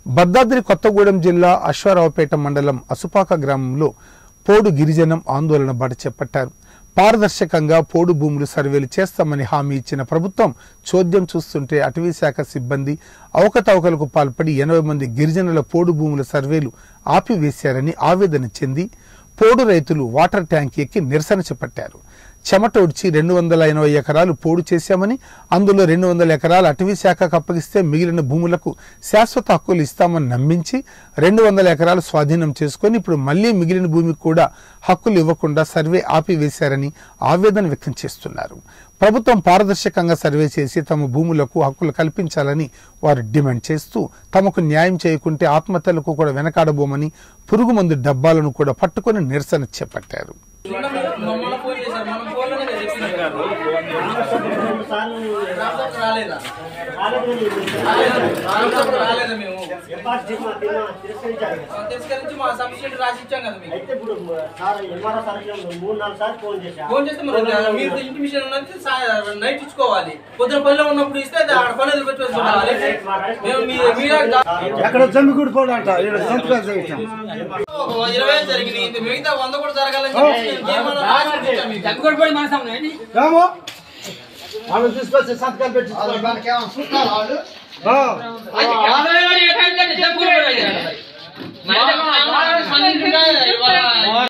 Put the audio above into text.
భద్రాద్రి కొత్తగూడెం జిల్లా అశ్వారావుపేట మండలం అసుపాక గ్రామంలో పోడు గిరిజనం ఆందోళన బాట చేపట్టారు పారదర్శకంగా పోడు భూములు సర్వేలు చేస్తామని హామీ ఇచ్చిన ప్రభుత్వం చోద్యం చూస్తుంటే అటవీ శాఖ సిబ్బంది అవకతవకలకు పాల్పడి ఎనభై మంది గిరిజనుల పోడు భూముల సర్వేలు ఆపివేశారని ఆవేదన చెంది పోడు రైతులు వాటర్ ట్యాంక్ ఎక్కి నిరసన చేపట్టారు చెమటోడ్చి రెండు వందల ఎనభై ఎకరాలు పోడు చేశామని అందులో రెండు వందల ఎకరాలు అటవీ శాఖకు అప్పగిస్తే మిగిలిన భూములకు శాశ్వత హక్కులు ఇస్తామని నమ్మించి రెండు వందల ఎకరాలు స్వాధీనం చేసుకొని ఇప్పుడు మళ్లీ మిగిలిన భూమికి కూడా హక్కులు ఇవ్వకుండా సర్వే ఆపివేశారని ఆవేదన వ్యక్తం చేస్తున్నారు ప్రభుత్వం పారదర్శకంగా సర్వే చేసి తమ భూములకు హక్కులు కల్పించాలని వారు డిమాండ్ చేస్తూ తమకు న్యాయం చేయకుంటే ఆత్మహత్యలకు కూడా వెనకాడబోమని పురుగు మందు డబ్బాలను కూడా పట్టుకొని నిరసన చేపట్టారు మమ్మల్ని ఫోన్ చేశారు మనం ఫోన్లోనే కదా చెప్పినాం రాలేదా రాలేదా రాలేదా మేము తిరస్కరించి మా సబ్సిడీ రాసి ఇచ్చాం కదా మీకు అయితే ఇప్పుడు సార్ ఎంఆర్ఓ సార్ మూడు నాలుగు సార్లు ఫోన్ చేశా ఫోన్ చేస్తే మరి మీరు ఇంటి మిషన్ ఉన్నది సా- నైట్ ఇచ్చుకోవాలి పొద్దున పనిలో ఉన్నప్పుడు ఇస్తే అది ఆడ పని వదిలిపెట్టి వేసుకోవాలి మేము మీ మీరే ఎక్కడ జమ్మిగుడి పోడు అంట ఈడ సంతకాలు చేయించాం ఓ ఇరవై ఐదు జరిగినాయి ఇంత మిగతా వంద కూడా జరగాలని చెప్పి నేను ఏమన్నా రాసి ఇచ్చాం మీకు. రాము వాళ్ళు తీసుకొచ్చి సంతకాలు పెట్టి ఆ. మళ్ళీ ఇంకా ఇవాళ